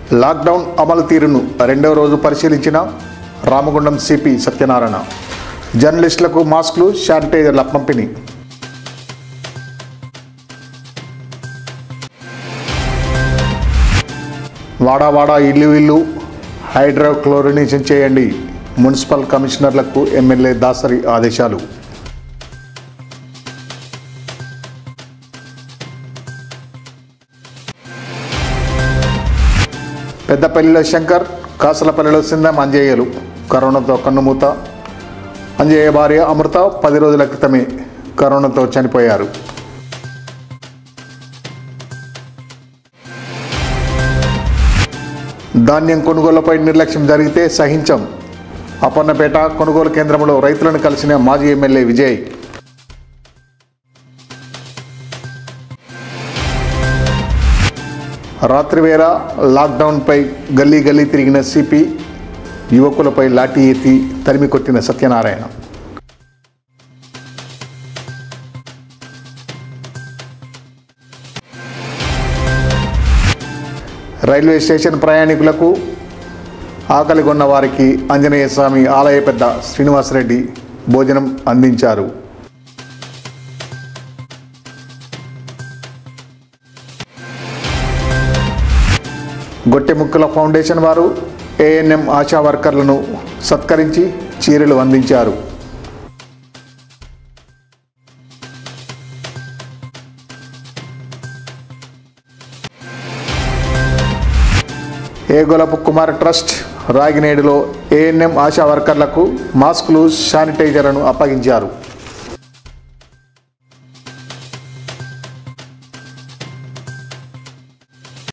lockdown అమలు తీరును రెండవ రోజు పరిశీలించిన రామగుండం సిపి సత్యనారాయణ జర్నలిస్టులకు మాస్కులు శానిటైజర్ల పంపిణీ వాడా వాడా ఇల్లు ఇల్లు హైడ్రోక్లోరినేషన్ చేయండి మున్సిపల్ కమిషనర్లకు ఎమ్మెల్యే దాసరి ఆదేశాలు పెద్దపల్లిలో శంకర్ కాసలపల్లిలో సిందం అంజయ్యలు కరోనాతో కన్నుమూత అంజయ్య భార్య అమృత పది రోజుల క్రితమే కరోనాతో చనిపోయారు ధాన్యం కొనుగోలుపై నిర్లక్ష్యం జరిగితే సహించం అపన్నపేట కొనుగోలు కేంద్రంలో రైతులను కలిసిన మాజీ ఎమ్మెల్యే విజయ్ రాత్రివేళ లాక్డౌన్పై గల్లీ గల్లీ తిరిగిన సిపి యువకులపై లాఠీ ఎత్తి తరిమి కొట్టిన సత్యనారాయణ రైల్వే స్టేషన్ ప్రయాణికులకు ఆకలిగొన్న వారికి ఆంజనేయ స్వామి ఆలయ పెద్ద శ్రీనివాసరెడ్డి భోజనం అందించారు గొట్టెముక్కల ఫౌండేషన్ వారు ఏఎన్ఎం ఆశా వర్కర్లను సత్కరించి చీరలు అందించారు ఏగొలపు కుమార్ ట్రస్ట్ రాగినేడులో ఏఎన్ఎం ఆశా వర్కర్లకు మాస్కులు శానిటైజర్లను అప్పగించారు